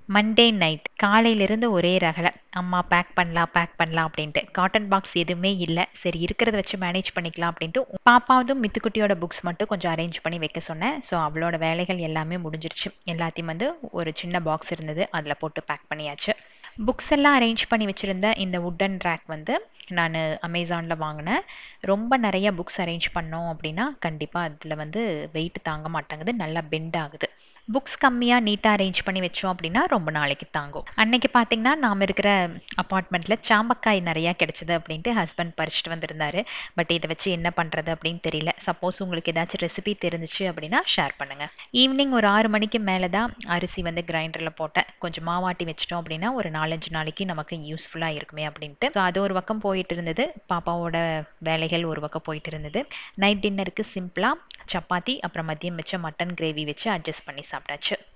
Monday night காலையிலிருந்து ஒரே ரகலை அம்மா பேக் பண்ணலாம் பேக் பண்ணலாம் அப்படின்ட்டு காட்டன் பாக்ஸ் எதுவுமே இல்லை சரி இருக்கிறத வச்சு மேனேஜ் பண்ணிக்கலாம் அப்படின்ட்டு பாப்பாவதும் மித்துக்குட்டியோட புக்ஸ் மட்டும் கொஞ்சம் அரேஞ்ச் பண்ணி வைக்க சொன்னேன் ஸோ அவளோட வேலைகள் எல்லாமே முடிஞ்சிருச்சு எல்லாத்தையும் வந்து ஒரு சின்ன பாக்ஸ் இருந்தது அதில் போட்டு பேக் பண்ணியாச்சு புக்ஸ் எல்லாம் அரேஞ்ச் பண்ணி வச்சுருந்த இந்த உட்டன் ரேக் வந்து நான் அமேசானில் வாங்கினேன் ரொம்ப நிறைய புக்ஸ் அரேஞ்ச் பண்ணோம் அப்படின்னா கண்டிப்பாக அதில் வந்து வெயிட் தாங்க மாட்டேங்குது நல்லா பெண்ட் ஆகுது புக்ஸ் கம்மியாக நீட்டாக அரேஞ்ச் பண்ணி வச்சோம் அப்படின்னா ரொம்ப நாளைக்கு தாங்கும் அன்னைக்கு பார்த்தீங்கன்னா நாம் இருக்கிற அப்பார்ட்மெண்ட்டில் சாம்பக்காய் நிறையா கிடைச்சது அப்படின்ட்டு ஹஸ்பண்ட் பறிச்சுட்டு வந்திருந்தாரு பட் இதை வச்சு என்ன பண்ணுறது அப்படின்னு தெரியல சப்போஸ் உங்களுக்கு ஏதாச்சும் ரெசிபி தெரிஞ்சிச்சு அப்படின்னா ஷேர் பண்ணுங்கள் ஈவினிங் ஒரு ஆறு மணிக்கு மேலே தான் அரிசி வந்து கிரைண்டரில் போட்டேன் கொஞ்சம் மாவாட்டி வச்சிட்டோம் அப்படின்னா ஒரு நாலஞ்சு நாளைக்கு நமக்கு யூஸ்ஃபுல்லாக இருக்குமே அப்படின்ட்டு ஸோ அது ஒரு பக்கம் போயிட்டு இருந்தது பாப்பாவோட வேலைகள் ஒரு பக்கம் போயிட்டு இருந்தது நைட் டின்னருக்கு சிம்பிளாக சப்பாத்தி அப்புறம் மதியம் வச்ச மட்டன் கிரேவி வச்சு அட்ஜஸ்ட் பண்ணி சாப்பிட்டாச்சு